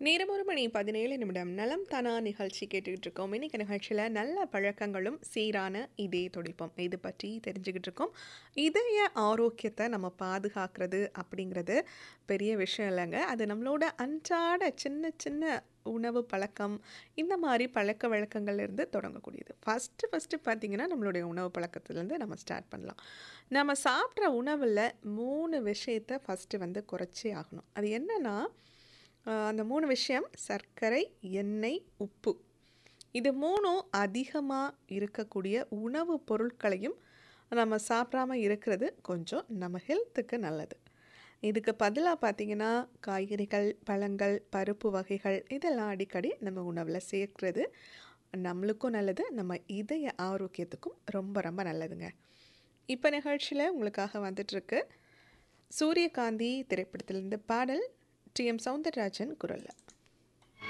நேரம் ஒரு மணி பதினேழு நிமிடம் நலம் தானா நிகழ்ச்சி கேட்டுக்கிட்டு இருக்கோம் இன்னைக்கு நிகழ்ச்சியில் நல்ல பழக்கங்களும் சீரான இதய துடிப்பும் இது பற்றி தெரிஞ்சுக்கிட்டு இருக்கோம் இதய ஆரோக்கியத்தை நம்ம பாதுகாக்கிறது அப்படிங்கிறது பெரிய விஷயம் இல்லைங்க அது நம்மளோட அன்றாட சின்ன சின்ன உணவு பழக்கம் இந்த மாதிரி பழக்க வழக்கங்கள்லேருந்து தொடங்கக்கூடியது ஃபஸ்ட்டு ஃபஸ்ட்டு பார்த்திங்கன்னா நம்மளுடைய உணவு பழக்கத்துலேருந்து நம்ம ஸ்டார்ட் பண்ணலாம் நம்ம சாப்பிட்ற உணவில் மூணு விஷயத்தை ஃபஸ்ட்டு வந்து குறைச்சே ஆகணும் அது என்னென்னா ஆஹ் அந்த மூணு விஷயம் சர்க்கரை எண்ணெய் உப்பு இது மூணும் அதிகமாக இருக்கக்கூடிய உணவுப் பொருட்களையும் நம்ம சாப்பிடாம இருக்கிறது கொஞ்சம் நம்ம ஹெல்த்துக்கு நல்லது இதுக்கு பதிலாக பார்த்தீங்கன்னா காய்கறிகள் பழங்கள் பருப்பு வகைகள் இதெல்லாம் அடிக்கடி நம்ம உணவில் சேர்க்கிறது நம்மளுக்கும் நல்லது நம்ம இதய ஆரோக்கியத்துக்கும் ரொம்ப ரொம்ப நல்லதுங்க இப்போ நிகழ்ச்சியில் உங்களுக்காக வந்துட்டுருக்கு சூரியகாந்தி திரைப்படத்திலிருந்து பாடல் டி எம் சவுந்தரராஜன் குரலில்